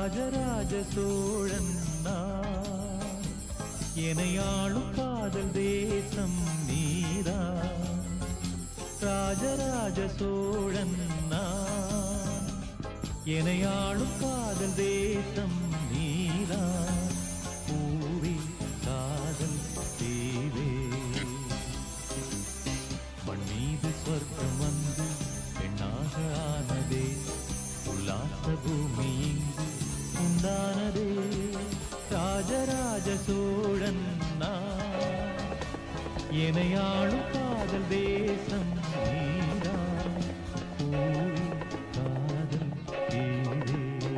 ராஜராஜ சோழன் நான் எனையாளும் காதல் தேசம் நீதான் ராஜராஜ சோழன் நான் எனையாளும் காதல் தேசம் நீதான் பூவே காதல் தேவே மண் மீது சொர்க்கம் வந்து பெண்ணாக ஆனதே உல்லாச பூமி இங்கு உண்டானதே ராஜராஜ சோழன் நான் எனையாளும் காதல் தேசம் நீதான் பூவே காதல் தேவே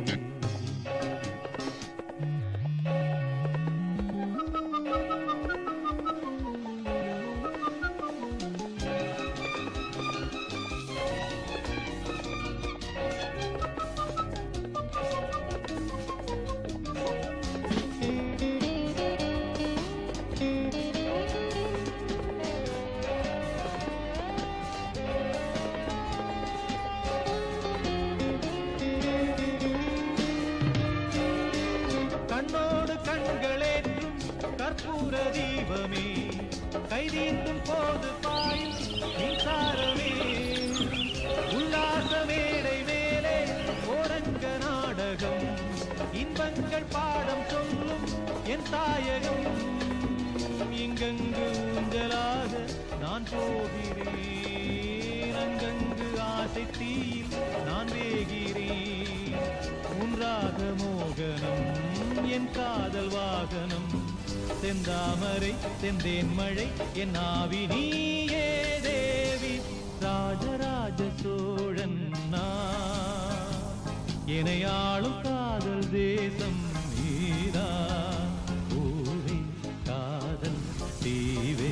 கண்ணோடு கண்களேற்றும் கற்பூர தீபமே கைதீண்டும் போது பாயும் மின்சாரமே உல்லாச மேடை மேலே ஓரங்க நாடகம் இன்பங்கள் பாடம் சொல்லும் என் தாயகம் இங்கங்கு ஊஞ்சலாக நான் போகிறேன் அங்கங்கு ஆசை தீயில் நான் வேகிறேன் உன்றாக மோகனம் என் காதல் வாகனம் செந்தாமரை செந்தேன் மழை என் ஆவி நீயே தேவி ராஜராஜ சோழன் நான் எனையாளும் காதல் தேசம் நீரா பூவே காதல் தீவே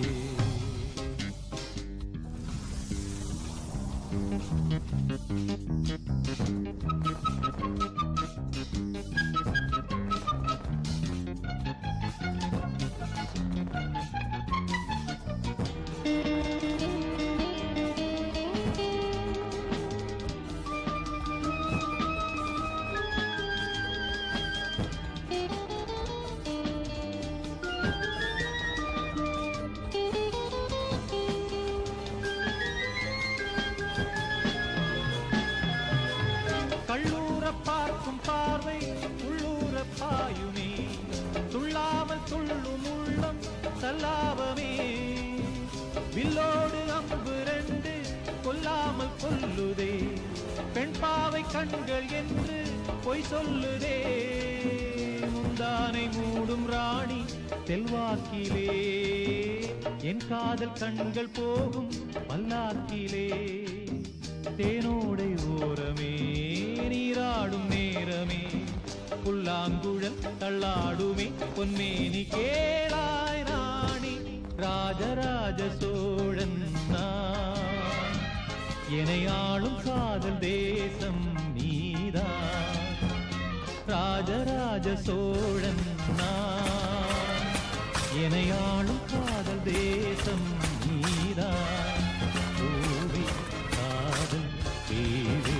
கள்ளூர பார்க்கும் பார்வை உள்ளூர பாயுமே துள்ளாமல் துள்ளும் உள்ளம் சல்லாபமே வில்லோடு அம்பு ரெண்டு கொல்லாமல் கொல்லுதே பெண் பாவை கண்கள் என்று பொய் சொல்லுதே முந்தானை மூடும் ராணி செல்வாக்கிலே என் காதல் கண்கள் போகும் பல்லாக்கிலே தேனோடை ஓரமே நீராடும் நேரமே புல்லாங்குழல் தள்ளாடுமே பொன்மேனி கேளாய் ராணி ராஜராஜ சோழன் நான் எனையாளும் காதல் தேசம் நீதான் ராஜராஜ சோழன் நான் எனையாளும் காதல் தேசம் நீதான் பூவே காதல் தேவே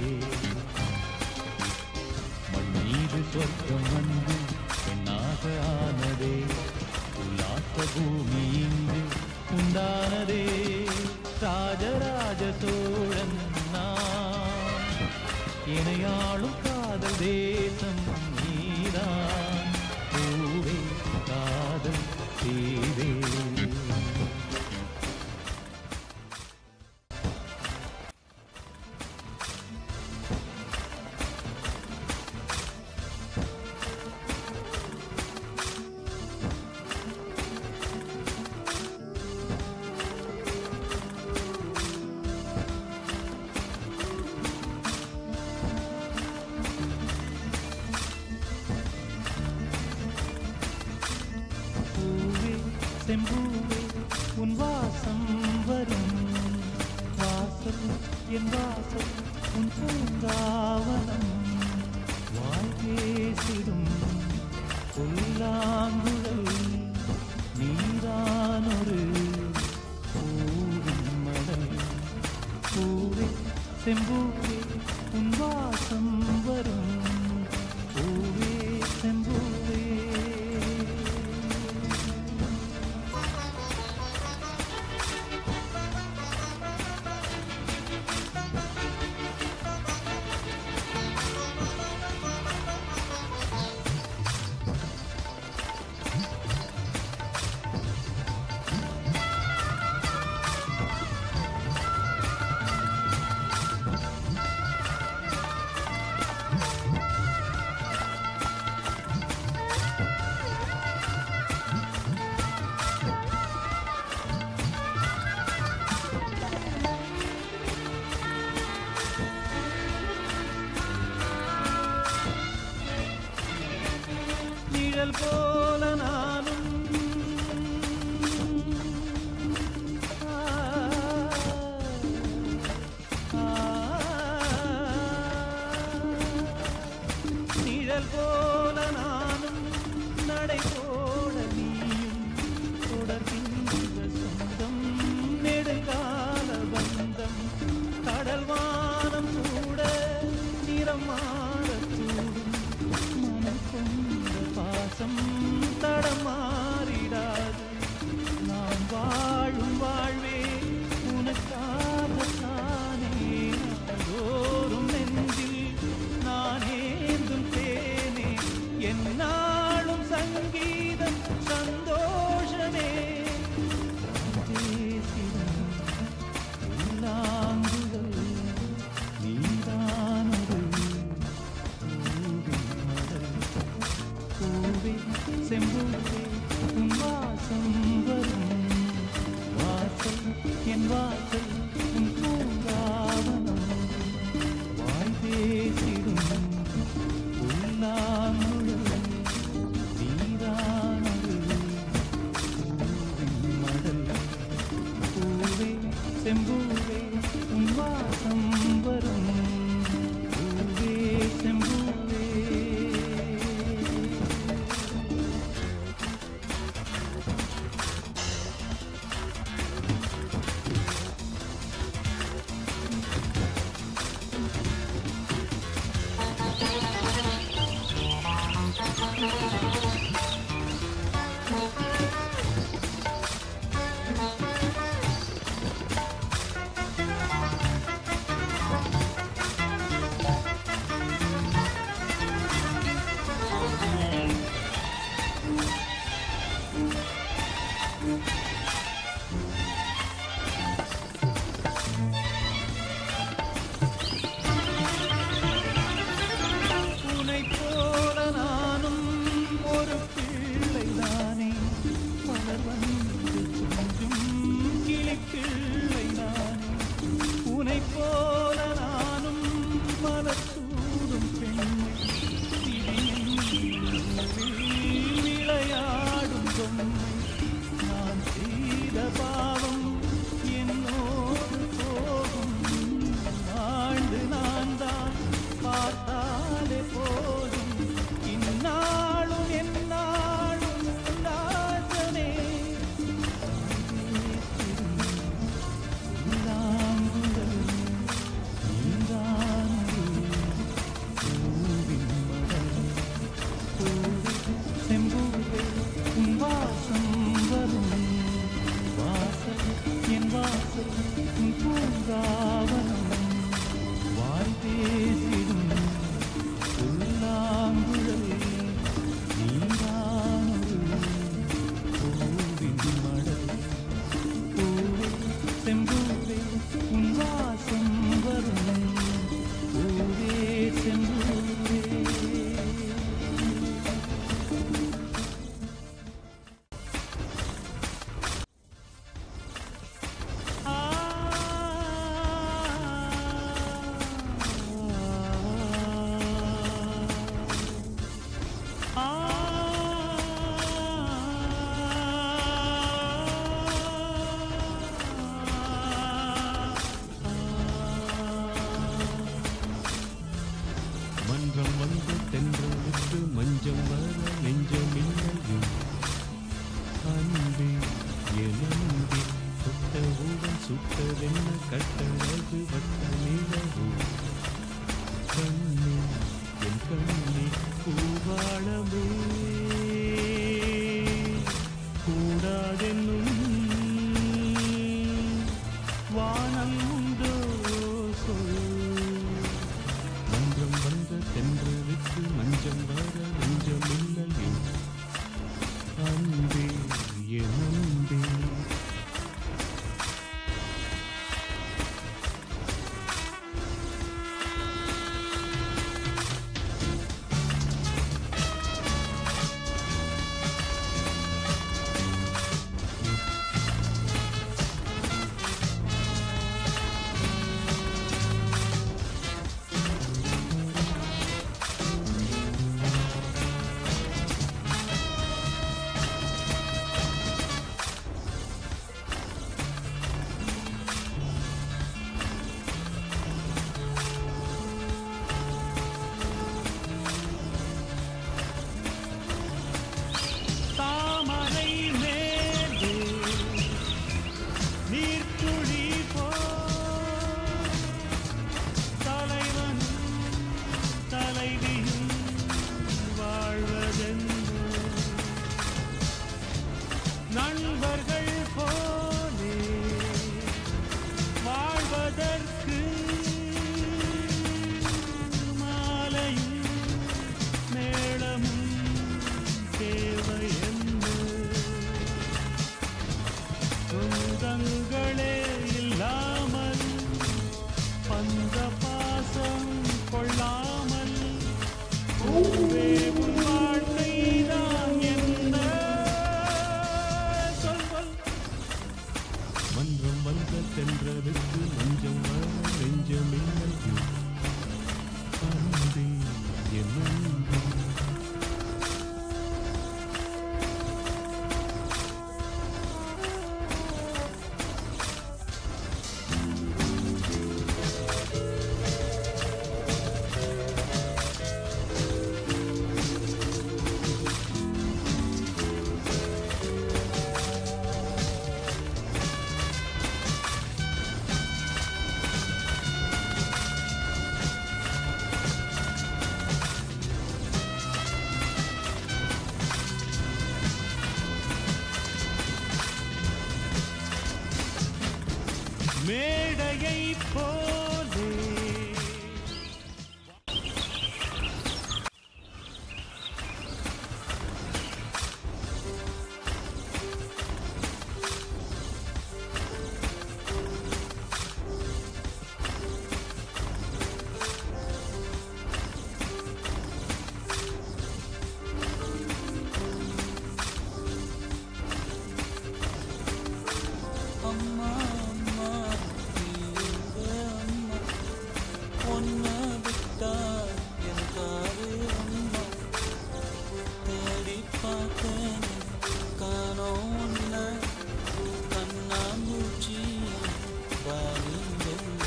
மண் மீது சொர்க்கம் வந்து பெண்ணாக ஆனதே உல்லாச பூமி இங்கு உண்டானதே ராஜராஜ சோழன் நான் இணையாளும் காதல் தேசம் நீதான் பூவே காதல் தீவே பூவே செம்பூவே உன் வாசம் வரும் வாசல் என் வாசல் உன் பூங்காவனம் வாய் பேசிடும் புல்லாங்குழல் நீதானொரு பூவின் மடல் பூவே செம்பூவே உன் வாசம் வரும் பூ நிழல் போல நானும் ஆ, நிழல் போல நானும் நடை போட நீயும் தொடர்கின்ற சொந்தம் நெடுங்கால பந்தம் கடல் வானம் கூட நிறம் மாறக்கூடும் மனம் கொண்ட பாசம் தடம் மாறிடாது நாம் வாழும் வாழ்வே உனக்காகத்தானே நாள்தோறும் நெஞ்சில் நான் ஏந்தும் தேனே என்னாலும் சங்கீதம் சந்தோஷமே தேசிடம் உள்ளாங்குழல் நீதானொரு பூவின் மடல் பூவே செம்பூவே உன் வாசம் வரும் வாசல் என் வாசல் உன் பூங்காவனம் வாய் பேசிடும் உள்ளாங்குழல் நீதானொரு பூவின் மடல் பூவே செம்பூவே உன் வாசம் வரும் பூவே செம்பூவே உனைப் போல நானும் ஒரு பிள்ளைதானே பலர் வந்து கொஞ்சும் கிளிப்பிள்ளை நானே உனைப் போல நானும் மலர் சூடும் பெண்ணை திடீரென்று விளையாடும் பொம்மை நான் செய்த பாவம் என்னோடு போகும் ஆண்டு நான் தான் பார்த்தாலே போதும் இந்நாளும் எந்நாளும் ராஜனே இல்லாங்குழல் நீதானே பூவின் மடல் பூவே செம்பூவே உன் வாசம் வரும் வாசல் என் வாசல் உன் பூங்காவனம் வாய் பேசிடும் உள்ளாங்குழல் நீதானொரு பூவின் மடல் பூவே செம்பூவே உன் வாசம் வரும் பூவே செம்பூவே மன்றம் வந்த தென்றலுக்கு மஞ்சம் வர நெஞ்சமில்லையும் அன்பே எலம்பே தொட்டவுடன் சுட்டதென்ன கட்டழகு வட்ட நிலவு கண்ணே என் கண்ணே பூவாழமே கூடாதென்னும் வானம் உண்டோ சொல் மன்றம் வந்த தென்றலுக்கு மஞ்சம் வர நெஞ்சம் இல்லையோ அன்பே என் அன்பே பந்தங்களே இல்லாமல் பந்த பாசம் கொள்ளாமல் பூவே உன் வாழ்க்கை தான் என்ன சொல் சொல் மன்றம் வந்த தென்றலுக்கு மஞ்சம் வர நெஞ்சமில்லையோ அன்பே என் அன்பே மேடையை போலே அம்மா அம்மா நீங்க அம்மா ஒன்ன விட்டா எனக்காரு அம்மா தேடி பார்த்தேன் காணோம் உன்ன கண்ணாம்பூச்சி வாணி வெல்ல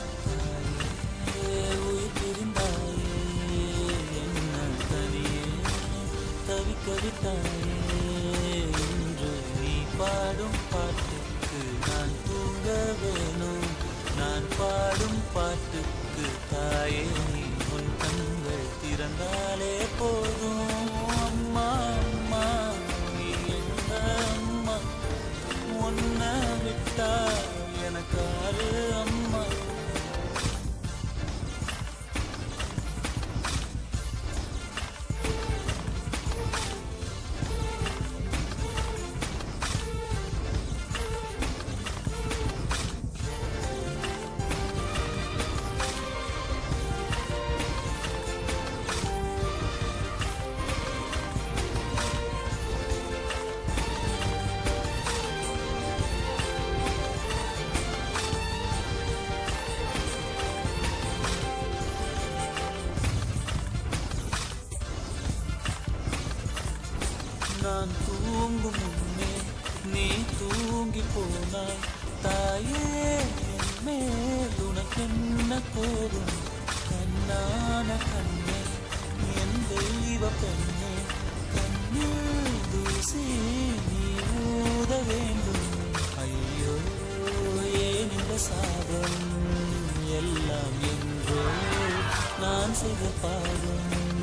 தாயே உயிர் பிரிந்தாயே என்ன தனியே தவிக்க விட்டாயே இன்று நீ பாடும் பாட்டுக்கு நான் தூங்க வேணும் நான் பாடும் பாட்டுக்கு தாயே நீ உன் கண்கள் திறந்தாலே போதும் அம்மா அம்மா நீ எங்க அம்மா உன்ன விட்டா எனக்காரு அம்மா நான் தூங்கும் முன்னே நீ தூங்கி போனாய் தாயே என் மேல் உனக்கென்ன கோரும் கண்ணான கண்ணே என் தெய்வ பெண்ணே கண்ணில் தூசி நீ ஊத வேண்டும் ஐயோ ஏன் இந்த சாபம் எல்லாம் என்றோ நான் செய்த பாவம்